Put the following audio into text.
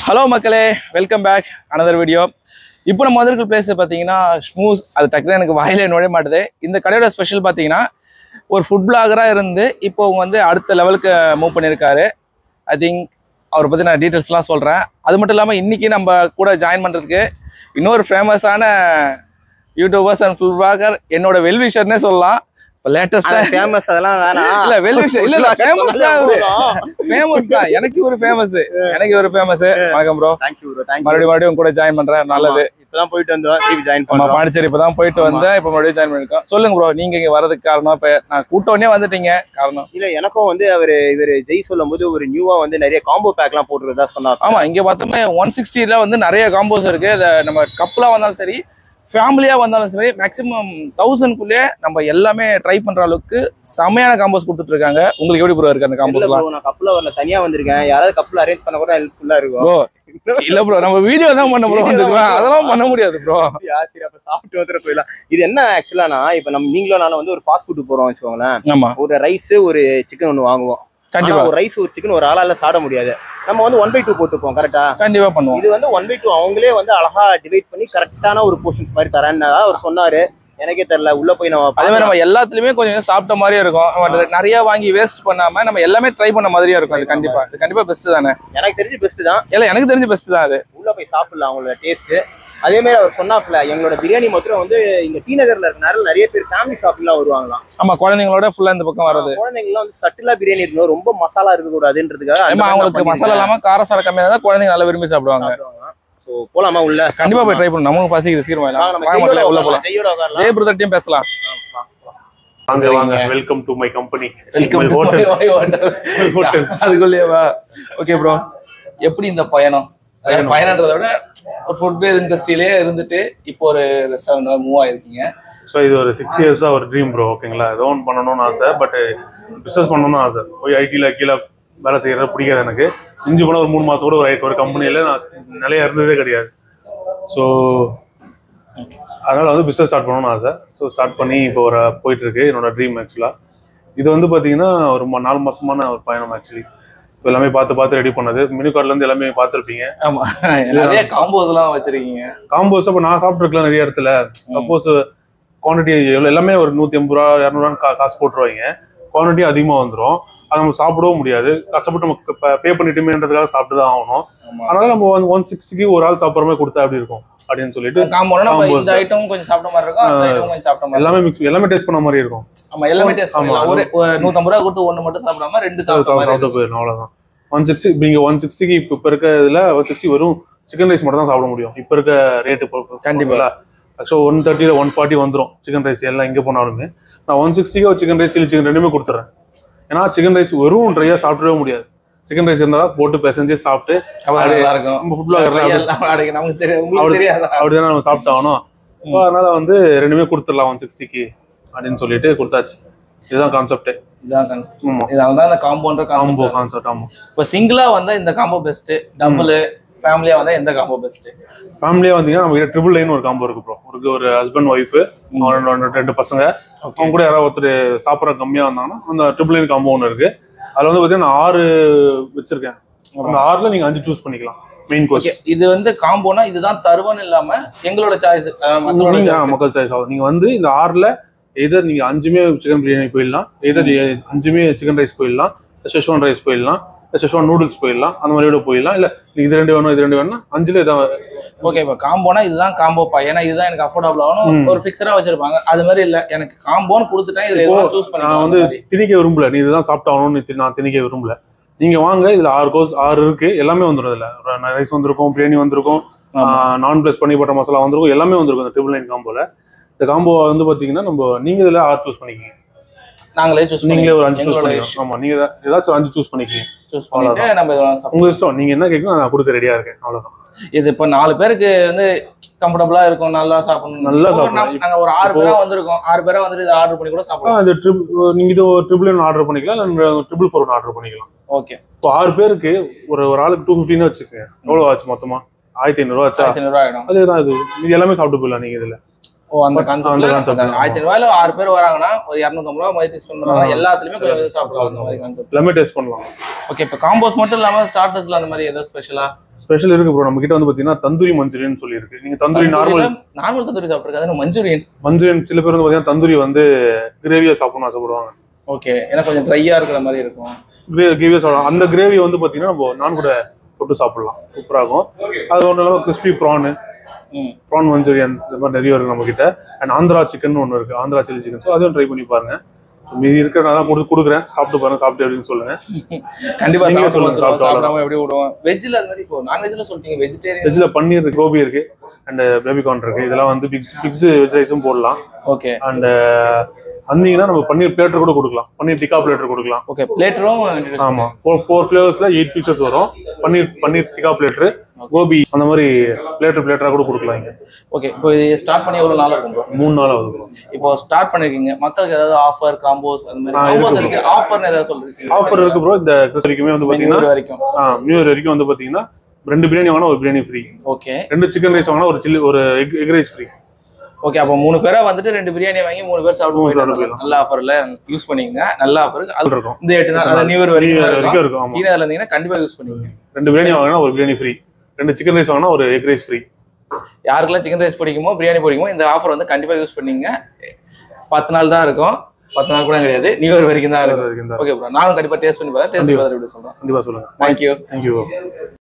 Hello மக்களே welcome back another video இப்போ நம்ம வந்திருக்க பிளேஸ் பார்த்தீங்கன்னா ஸ்மூஸ் அது டக்குனு எனக்கு வாயில நுழைய மாட்டுது இந்த கடையோட ஸ்பெஷல் பார்த்தீங்கன்னா ஒரு ஃபுட் பிளாகராக இருந்து இப்போ அவங்க வந்து அடுத்த லெவலுக்கு மூவ் பண்ணியிருக்காரு ஐ திங்க் அவரை பற்றி நான் டீட்டெயில்ஸ்லாம் சொல்கிறேன் அது மட்டும் இல்லாமல் இன்றைக்கி நம்ம கூட ஜாயின் பண்ணுறதுக்கு இன்னொரு ஃபேமஸான யூடியூபர்ஸ் அண்ட் ஃபுட் பிளாகர் என்னோட வெல்விஷர்னே சொல்லலாம் இப்போ லேட்டஸ்ட்டாக ஃபேமஸ் அதெல்லாம் வேணாம் இல்ல வெல்விஷர் இல்ல இல்ல ஃபேமஸ் தான் அவரு ஃபேமஸ் தான் எனக்கு இவரு ஃபேமஸ் எனக்கு இவரு ஃபேமஸ் வணக்கம் bro thank you bro thank மறுபடியும் மறுபடியும் கூட ஜாயின் பண்றேன் நல்லது இப்பதான் போயிட்டு வந்தோம் திருப்பி ஜாயின் நம்ம பண்ணோம் பாண்டிச்சேரி இப்பதான் போயிட்டு வந்தேன் இப்ப மறுபடியும் ஜாயின் பண்ணிருக்கோம் சொல்லுங்க ப்ரோ நீங்க இங்க வரதுக்கு காரணம் இப்ப நான் கூட்டோடனே வந்துட்டீங்க காரணம் இல்ல எனக்கும் வந்து அவரு இவரு ஜெய் சொல்லும் போது ஒரு நியூவா வந்து நிறைய காம்போ பேக் எல்லாம் போட்டுருதா சொன்னார் ஆமா இங்க பார்த்தோமே ஒன் சிக்ஸ்டில வந்து நிறைய காம்போஸ் இருக்கு இத நம்ம கப்பலா வந்தாலும் சரி ஃபேமிலியா வந்தாலும் சரி மேக்ஸிமம் தௌசண்ட்குள்ளே நம்ம எல்லாமே ட்ரை பண்ற அளவுக்கு செமையான காம்போஸ் கொடுத்துட்டு இருக்காங்க உங்களுக்கு எப்படி ப்ரோ இருக்கு அந்த காம்போஸ் எல்லாம் நான் கப்பல வரல தனியா வந்திருக்கேன் யாராவது கப்பல் அரேஞ்ச் பண்ண கூட ஹெல்ப்ஃபுல்லா இருக்கும் ப்ரோ இல்ல ப்ரோ நம்ம வீடியோ தான் பண்ண ப்ரோ வந்துருக்கோம் அதெல்லாம் பண்ண முடியாது ப்ரோ யா, சரி அப்ப சாப்பிட்டு வந்துட போயிடலாம் இது என்ன ஆக்சுவலானா இப்ப நம்ம நீங்களும் நானும் வந்து ஒரு ஃபாஸ்ட் ஃபுட் போறோம் வச்சுக்கோங்களேன் ஆமா ஒரு ரைஸ் ஒரு சிக்கன் ஒன்று வாங்குவோம் கண்டிப்பா ஆனா ஒரு ரைஸ் ஒரு சிக்கன் ஒரு ஆளால சாப்பிட முடியாது நம்ம வந்து ஒன் பை டூ போட்டுப்போம் கரெக்டா கண்டிப்பா பண்ணுவோம் இது வந்து ஒன் பை டூ அவங்களே வந்து அழகா டிவைட் பண்ணி கரெக்டான ஒரு போர்ஷன்ஸ் மாதிரி தரேன்னு அவர் சொன்னாரு எனக்கே தெரியல உள்ள போய் நம்ம அதே மாதிரி நம்ம எல்லாத்துலயுமே கொஞ்சம் கொஞ்சம் சாப்பிட்ட மாதிரியே இருக்கும் நம்ம நிறைய வாங்கி வேஸ்ட் பண்ணாம நம்ம எல்லாமே ட்ரை பண்ண மாதிரியே இருக்கும் அது கண்டிப்பா இது கண்டிப்பா பெஸ்ட் தானே எனக்கு தெரிஞ்சு பெஸ்ட் தான் இல்ல எனக்கு தெரிஞ்ச பெஸ்ட் தான் அது உள்ள போய் சாப்பிடலாம் அவங்களோட டேஸ்ட் அதே மாதிரி அவர் சொன்னாப்ல எங்களோட பிரியாணி மாத்திரம் வந்து இங்க டி நகர்ல இருக்கனால நிறைய பேர் ஃபேமிலி ஷாப்பிங்லாம் வருவாங்களாம் ஆமா குழந்தைங்களோட ஃபுல்லா இந்த பக்கம் வர்றது குழந்தைங்கலாம் வந்து சட்டிலா பிரியாணி இருக்கணும் ரொம்ப மசாலா இருக்க கூடாதுன்றதுக்காக அந்த ஏமா மாதிரி அவங்களுக்கு நான் மசாலா இல்லாம காரசார கம்மியா தான் குழந்தைங்க நல்லா விரும்பி சாப்பிடுவாங்க ஸோ போலாமா உள்ள கண்டிப்பா போய் ட்ரை பண்ணணும் நமக்கு பசிக்குது சீக்கிரம் வாங்க, வாங்க நம்ம வாங்க மக்களே உள்ள போலாம் ஜெயோட உட்காரலாம் ஜெய பிரதர்ட்டையும் பேசலாம் வாங்க வாங்க welcome to my company welcome hotel அதுக்குள்ளேவா ஓகே ப்ரோ எப்படி இந்த பயணம் பயணம். பயணன்றதை விட ஒரு ஃபுட் இண்டஸ்ட்ரியிலே இருந்துட்டு இப்போ ஒரு ரெஸ்டாரண்ட் மூவ் ஆயிருக்கீங்க ஸோ இது ஒரு சிக்ஸ் இயர்ஸா ஒரு ட்ரீம் ப்ரோ ஓகேங்களா ஏதோ ஒன்று பண்ணணும்னு ஆசை பட் பிஸ்னஸ் பண்ணணும்னு ஆசை போய் ஐடியில் கீழே வேலை செய்யறது பிடிக்காது எனக்கு இஞ்சி போன ஒரு மூணு மாசம் கூட ஒரு ஒரு கம்பெனியில் நான் நிலையா இருந்ததே கிடையாது ஸோ அதனால வந்து பிஸ்னஸ் ஸ்டார்ட் பண்ணணும்னு ஆசை ஸோ ஸ்டார்ட் பண்ணி இப்போ ஒரு போயிட்டு இருக்கு என்னோட ட்ரீம் ஆக்சுவலாக இது வந்து பார்த்தீங்கன்னா ஒரு ம- நாலு மாசமான ஒரு பயணம் ஆக்சுவலி இப்போ எல்லாமே பார்த்து பார்த்து ரெடி பண்ணது மெனு கார்ட்லேருந்து எல்லாமே பார்த்துருப்பீங்க ஆமா நிறைய காம்போஸ் எல்லாம் வச்சிருக்கீங்க காம்போஸ் அப்போ நான் சாப்பிட்ருக்கலாம் நிறைய இடத்துல சப்போஸ் குவான்டிட்டி எல்லாமே ஒரு நூற்றி ஐம்பது ரூபா இரநூறுவான்னு கா காசு போட்டுருவாங்க குவான்டிட்டி அதிகமாக வந்துடும் அது நம்ம சாப்பிடவும் முடியாது கஷ்டப்பட்டு நம்ம பே பண்ணிட்டுமேன்றதுக்காக சாப்பிட்டு தான் ஆகணும் ஆமா அதனால நம்ம ஒன் ஒன் சிக்ஸ்டிக்கு ஒரு ஆள் சாப்பிட்ற மாதிரி கொடுத்தா அப்படி இருக்கும் அப்படின்னு சொல்லிட்டு காம்போனா நம்ம Combos. இந்த ஐட்டம் கொஞ்சம் சாப்பிட்ட மாதிரி இருக்கும் அந்த ஐட்டம் கொஞ்சம் சாப்பிட்ட மாதிரி எல்லாமே மிக்ஸ் எல்லாமே டேஸ்ட் பண்ண மாதிரி இருக்கும் இருக்கும். ஆமா எல்லாமே டேஸ்ட் ஆமா. பண்ணலாம் ஒரு ஒரு நூத்தம்பது ரூபா கொடுத்து ஒண்ணு மட்டும் சாப்பிடாம ரெண்டு சாப்பிட்ட மாதிரி சாப்பிட்டு இருக்கும். போயிடும் அவ்வளோதான் ஒன் சிக்ஸ்டி இப்போ இங்கே ஒன் சிக்ஸ்டிக்கு இப்போ இப்போ இருக்க இதில் ஒன் சிக்ஸ்டி வெறும் சிக்கன் ரைஸ் மட்டும் தான் சாப்பிட முடியும் இப்போ இருக்க ரேட்டு கண்டிப்பா. ஆக்சுவலாக ஒன் தேர்ட்டியில் ஒன் ஃபார்ட்டி வந்துடும் சிக்கன் ரைஸ் எல்லாம் எங்கே போனாலுமே நான் ஒன் சிக்ஸ்டிக்கு ஒரு சிக்கன் ரைஸ் சில்லி சிக்கன் ரெண்டுமே கொடுத்துறேன் ஏன்னா சிக்கன் ரைஸ் வெறும் ட்ரையாக சாப்பிடவே முடியாது சிக்கன் ரைஸ் இருந்தால் போட்டு பிசைஞ்சு சாப்பிட்டு அப்ப நல்லா இருக்கும் நம்ம ஃபுட் பிளாகர்லாம் நிறைய எல்லாம் அடைக்கு. நமக்கு தெரியும் உங்களுக்கு அப்படி- தெரியாதா அப்படிதான் நம்ம சாப்பிட்டாகணும் ஸோ அதனால வந்து ரெண்டுமே கொடுத்துடலாம் ஒன் சிக்ஸ்டிக்கு அப்படின்னு சொல்லிட்டு கொடுத்தாச்சு இதுதான் கான்செப்டே இதான் கான்செப்ட் ஆமாம் இதனால தான் இந்த காம்போன்ற காம்போ காம்போ கான்செப்ட் ஆமாம் இப்போ சிங்கிளா வந்தா இந்த காம்போ பெஸ்ட் டபுள் ஃபேமிலியா வந்தா எந்த காம்போ பெஸ்ட் ஃபேமிலியா வந்தீங்கன்னா நம்ம ட்ரிபிள் லைன் ஒரு காம்போ இருக்கு ப்ரோ ஒரு ஒரு ஹஸ்பண்ட் ஒய்ஃப் ரெண்டு பசங்க அவங்க கூட யாராவது ஒருத்தர் சாப்பிட்ற கம்மியா வந்தாங்கன்னா அந்த ட்ரிபிள் லைன் காம்போ ஒன்று இருக்கு அதுல வந்து பாத்தீங்கன்னா நான் ஆறு வச்சிருக்கேன் அந்த ஆறுல நீங்க அஞ்சு சூஸ் பண்ணிக்கலாம் மெயின் கோர்ஸ் ஓகே இது வந்து காம்போனா இதுதான் தருவன்னு இல்லாம எங்களோட சாய்ஸ் மக்களோட நீங்க ஆ, choice. மக்கள் சாய்ஸ் ஆகும் நீங்க வந்து இந்த ஆறுல எதர் நீங்க அஞ்சுமே சிக்கன் பிரியாணி போயிடலாம் எதர் அஞ்சுமே சிக்கன் ரைஸ் போயிடலாம் ஷெஷ்வான் ரைஸ் போயிடலாம் ஷெஷ்வான் நூடுல்ஸ் போயிடலாம் அந்த மாதிரி கூட போயிடலாம் இல்ல நீங்க இது ரெண்டு வேணும் இது ரெண்டு வேணும்னா அஞ்சுல இதான் ஓகே இப்போ காம்போனா இதுதான் காம்போப்பா ஏன்னா இதுதான் எனக்கு அஃபோர்டபுள் ஆகணும் ம். ஒரு ஃபிக்ஸடா வச்சிருப்பாங்க அது மாதிரி இல்ல எனக்கு காம்போன்னு கொடுத்துட்டேன் இதுல இப்போ எதுவும் சூஸ் நான் பண்ணி வந்து திணிக்க விரும்பல நீ இதுதான் சாப்பிட்டாகணும்னு தி- நான் திணிக்க விரும்பல நீங்க வாங்க இதுல ஆறு கோர்ஸ் ஆறு இருக்கு எல்லாமே வந்துடும் இதுல ரைஸ் வந்திருக்கும் பிரியாணி வந்திருக்கும் நான் பிளஸ் பண்ணிப்பட்ட மசாலா வந்திருக்கும் எல்லாமே வந்திருக்கும் இந்த ட்ரிபிள் நைன் காம்போல இந்த காம்போ வந்து பாத்தீங்கன்னா நம்ம நீங்க இதுல ஆறு சூஸ் பண்ணிக்கிங்க நாங்களே சூஸ் நீங்களே ஒரு அஞ்சு சூஸ் எங்களோட பண்ணிக்கலாம் ஆமா நீங்க ஏதா- ஏதாச்சும் ஒரு அஞ்சு சூஸ் பண்ணிக்கிங்க சூஸ் பண்ணிட்டு நம்ம இதெல்லாம் சாப்பிடுவோம் உங்க இஷ்டம் நீங்க என்ன கேட்கணும் நான் கொடுக்க ரெடியா இருக்கேன் அவ்வளவுதான் இது இப்போ நாலு பேருக்கு வந்து கம்ஃபர்டபுளா இருக்கும் நல்லா சாப்பிடணும் நல்லா இப்போ சாப்பிடலாம். நம்ம- நாங்க ஒரு ஆறு இப்போ- பேரா வந்திருக்கோம் ஆறு பேரா வந்துட்டு இதை ஆர்டர் பண்ணி கூட ஆ, சாப்பிடலாம் இந்த ட்ரிப் நீங்க இது ட்ரிபிள் நைன் ஆர்டர் பண்ணிக்கலாம் இல்லை ட்ரிபிள் ஃபோர் ஆர்டர் பண்ணிக்கலாம் ஓகே இப்போ ஆறு பேருக்கு ஒரு ஒரு ஆளுக்கு டூ ஃபிஃப்டின்னு வச்சுக்கோங்க எவ்வளவு ஆச்சு மொத்தமா ஆயிரத்தி ஐநூறுவா ஆச்சா ஆயிரத்தி ஐநூறு ஆயிடும் அதேதான் இது இது எல்லாமே சாப்பிட்டு போயிடலாம் நீங்க இதுல ஓ அந்த அந்த கான்செப்ட்ல concept தான். ஆயிரத்தி ரூபாயில ஆறு பேர் வராங்கன்னா ஒரு இரநூத்தம்பது ரூபா மதித்து ஸ்பெண்ட் பண்றாங்க எல்லாத்துலயுமே கொஞ்சம் கொஞ்சம் சாப்பிடலாம் அந்த மாதிரி கான்செப்ட் எல்லாமே டேஸ்ட் பண்ணலாம் ஓகே இப்போ காம்போஸ் மட்டும் இல்லாம ஸ்டார்டர்ஸ்ல அந்த மாதிரி ஏதாவது ஸ்பெஷலா ஸ்பெஷல் இருக்கு ப்ரோ நம்ம கிட்ட வந்து பாத்தீங்கன்னா தந்தூரி மஞ்சூரியன் சொல்லி இருக்கு நீங்க தந்தூரி நார்மல் நார்மல் தந்தூரி சாப்பிட்டுருக்காது மஞ்சூரியன் மஞ்சூரியன் சில பேர் வந்து பாத்தீங்கன்னா தந்தூரி வந்து கிரேவியா சாப்பிடணும் ஆசைப்படுவாங்க ஓகே ஏன்னா கொஞ்சம் ட்ரையா இருக்கிற மாதிரி இருக்கும் கிரேவியா சாப்பிடலாம் அந்த கிரேவி வந்து பாத்தீங்கன்னா நம்ம நான் கூட தொட்டு சாப்பிடலாம் சூப்பரா இருக்கும் அது ஒன்றும் இல்லாமல் crispy prawn hmm prawn manchurian இந்த மாதிரி நிறைய இருக்கு நம்ம கிட்ட அண்ட் ஆந்திரா சிக்கன் ஒன்று இருக்கு ஆந்திரா சில்லி சிக்கன் ஸோ அதையும் ட்ரை பண்ணி பாருங்க So, மீதி இருக்கிற நான் தான் கொடுத்து கொடுக்குறேன் சாப்பிட்டு பாருங்க சாப்பிட்டு எப்படின்னு சொல்லுங்க கண்டிப்பா நீங்களே சாப்பிட்டு சொல்லுங்க, வந்துருவோம் சாப்பிட்டு சாப்பிடாம எப்படி விடுவோம் வெஜ்ல அது மாதிரி இப்போ நான்வெஜ்ல சொல்லிட்டீங்க வெஜிடேரியன் வெஜ்ல பன்னீர் கோபி இருக்கு அண்ட் பேபிகார்ன் இருக்கு இதெல்லாம் வந்து பிக்ஸ் பிக்ஸ் வெஜ் ரைஸும் போடலாம் ஓகே அண்ட் வந்தீங்கன்னா நம்ம பன்னீர் பிளேட்டர் கூட கொடுக்கலாம் பன்னீர் டிக்கா பிளேட்டர் கொடுக்கலாம் ஓகே பிளேட்டரும் ஆமா ஃபோர் ஃபோர் ஃபிளேவர்ஸ்ல எயிட் பீசஸ் வரும் பன்னீர் பன்னீர் டிக்கா பிளேட்டர் கோபி அந்த மாதிரி பிளேட்டர் பிளேட்டரா கூட கொடுக்கலாம் இங்க ஓகே இப்போ இது ஸ்டார்ட் பண்ணி எவ்வளவு நாள் இருக்கும் bro? மூணு நாள் ஆகுது bro. இப்போ ஸ்டார்ட் பண்ணிருக்கீங்க மக்களுக்கு ஏதாவது ஆஃபர் காம்போஸ் அந்த மாதிரி ஆ, காம்போஸ் இருக்கு இருக்கு ஆஃபர்னு ஏதாவது சொல்றீங்க ஆஃபர் இருக்கு ப்ரோ இந்த கிறிஸ்து வரைக்குமே வந்து பாத்தீங்கன்னா வரைக்கும் நியூ இயர் வரைக்கும் வந்து பாத்தீங்கன்னா ரெண்டு பிரியாணி வாங்கினா ஒரு பிரியாணி ஃப்ரீ ஓகே ரெண்டு சிக்கன் ரைஸ் வாங்கினா ஒரு சில்லி ஒரு egg egg rice free okay அப்போ மூணு பேரா வந்துட்டு ரெண்டு பிரியாணி வாங்கி மூணு பேர் சாப்பிட்டு மூணு பேர் போயிட்டு போயிடலாம். நல்ல ஆஃபர்ல யூஸ் பண்ணிக்கங்க நல்ல ஆஃபருக்கு அது இருக்கும் இந்த எட்டு நாள் அதாவது நியூ இயர் நியூ வரைக்கும் இயர் தான் வரைக்கும் இருக்கும் இருக்கும் ஆமா டீனர்ல இருந்தீங்கன்னா கண்டிப்பா யூஸ் பண்ணிக்கங்க ரெண்டு பிரியாணி வாங்கினா ஒரு பிரியாணி ஃப்ரீ ரெண்டு சிக்கன் ரைஸ் வாங்கினா ஒரு எக் ரைஸ் ஃப்ரீ யாருக்கெல்லாம் சிக்கன் ரைஸ் பிடிக்குமோ பிரியாணி பிடிக்குமோ இந்த ஆஃபர் வந்து கண்டிப்பா யூஸ் பண்ணீங்க பத்து நாள் தான் இருக்கும் பத்து நாள் கூட கிடையாது நியூ இயர் வரைக்கும் தான் இருக்கும் ஓகே ப்ரோ நானும் கண்டிப்பா டேஸ்ட் பண்ணி பார்த்தேன் டேஸ்ட் பண்ணி பார்த்துட்டு சொல்றேன் கண்டிப்பா சொல்லுங்க தேங்க்யூ தேங்க்யூ